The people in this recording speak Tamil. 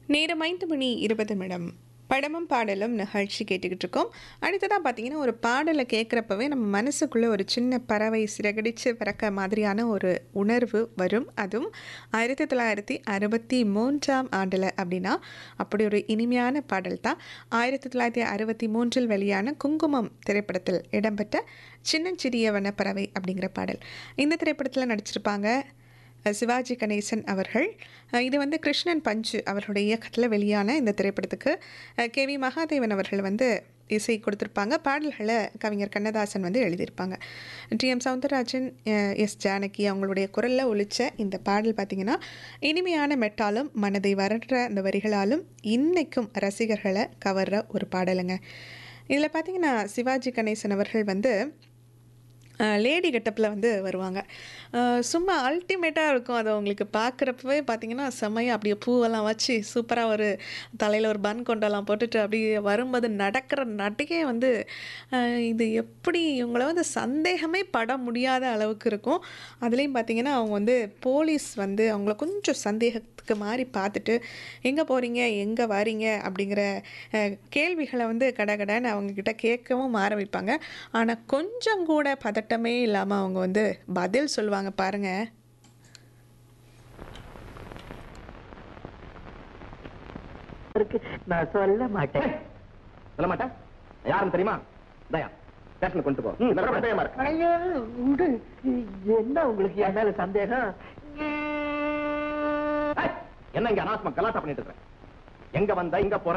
நேரம் ஐந்து மணி இருபது நிமிடம் படமும் பாடலும் நிகழ்ச்சி கேட்டுக்கிட்டு இருக்கோம் அடுத்ததாக பார்த்தீங்கன்னா ஒரு பாடலை கேட்குறப்பவே நம்ம மனசுக்குள்ளே ஒரு சின்ன பறவை சிறகடிச்சு பறக்க மாதிரியான ஒரு உணர்வு வரும் அதுவும் ஆயிரத்தி தொள்ளாயிரத்தி அறுபத்தி மூன்றாம் ஆண்டில் அப்படின்னா அப்படி ஒரு இனிமையான பாடல் தான் ஆயிரத்தி தொள்ளாயிரத்தி அறுபத்தி மூன்றில் வெளியான குங்குமம் திரைப்படத்தில் இடம்பெற்ற சின்னஞ்சிறிய வனப்பறவை அப்படிங்கிற பாடல் இந்த திரைப்படத்தில் நடிச்சிருப்பாங்க அஹ் சிவாஜி கணேசன் அவர்கள் அஹ் இது வந்து கிருஷ்ணன் பஞ்சு அவர்களுடைய இயக்கத்தில் வெளியான இந்த திரைப்படத்துக்கு கே வி மகாதேவன் அவர்கள் வந்து இசை கொடுத்துருப்பாங்க பாடல்களை கவிஞர் கண்ணதாசன் வந்து எழுதியிருப்பாங்க டி எம் சவுந்தரராஜன் அஹ் எஸ் ஜானகி அவங்களுடைய குரலில் ஒழிச்ச இந்த பாடல் பார்த்திங்கன்னா இனிமையான மெட்டாலும் மனதை வரற்ற அந்த வரிகளாலும் இன்னைக்கும் ரசிகர்களை கவர்ற ஒரு பாடலுங்க இதில் பார்த்தீங்கன்னா சிவாஜி கணேசன் அவர்கள் வந்து லேடி கெட்டப்பில் வந்து வருவாங்க அஹ் சும்மா அல்டிமேட்டாக இருக்கும் அது உங்களுக்கு பார்க்குறப்பவே பார்த்தீங்கன்னா செம்மையாக அப்படியே பூவெல்லாம் வச்சு சூப்பராக ஒரு தலையில் ஒரு பன் கொண்டெல்லாம் போட்டுட்டு அப்படியே வரும்போது நடக்கிற நடிகை வந்து அஹ் இது எப்படி இவங்கள வந்து சந்தேகமே பட முடியாத அளவுக்கு இருக்கும் அதுலேயும் பார்த்தீங்கன்னா அவங்க வந்து போலீஸ் வந்து அவங்கள கொஞ்சம் சந்தேகத்துக்கு மாதிரி பார்த்துட்டு எங்கே போகிறீங்க எங்கே வரீங்க அப்படிங்கிற அஹ், கேள்விகளை வந்து கடகடன்னு அவங்கக்கிட்ட கேட்கவும் ஆரம்பிப்பாங்க ஆனால் கொஞ்சம் கூட பதட்டமே இல்லாமல் அவங்க வந்து பதில் சொல்லுவாங்க பாருங்க இருக்கு நான் சொல்ல மாட்டேன் சொல்ல மாட்டேன் யாருன்னு தெரியுமா தயா ஸ்டேஷனுக்கு கொண்டு போ இந்த தடவை சந்தேகமா இருக்கு ஐயோ உண்டு என்ன உங்களுக்கு என் மேல சந்தேகம் ஏய், என்ன இங்க அனாவசியமா கலாட்டா பண்ணிட்டு இருக்க எங்க வந்த இங்க போற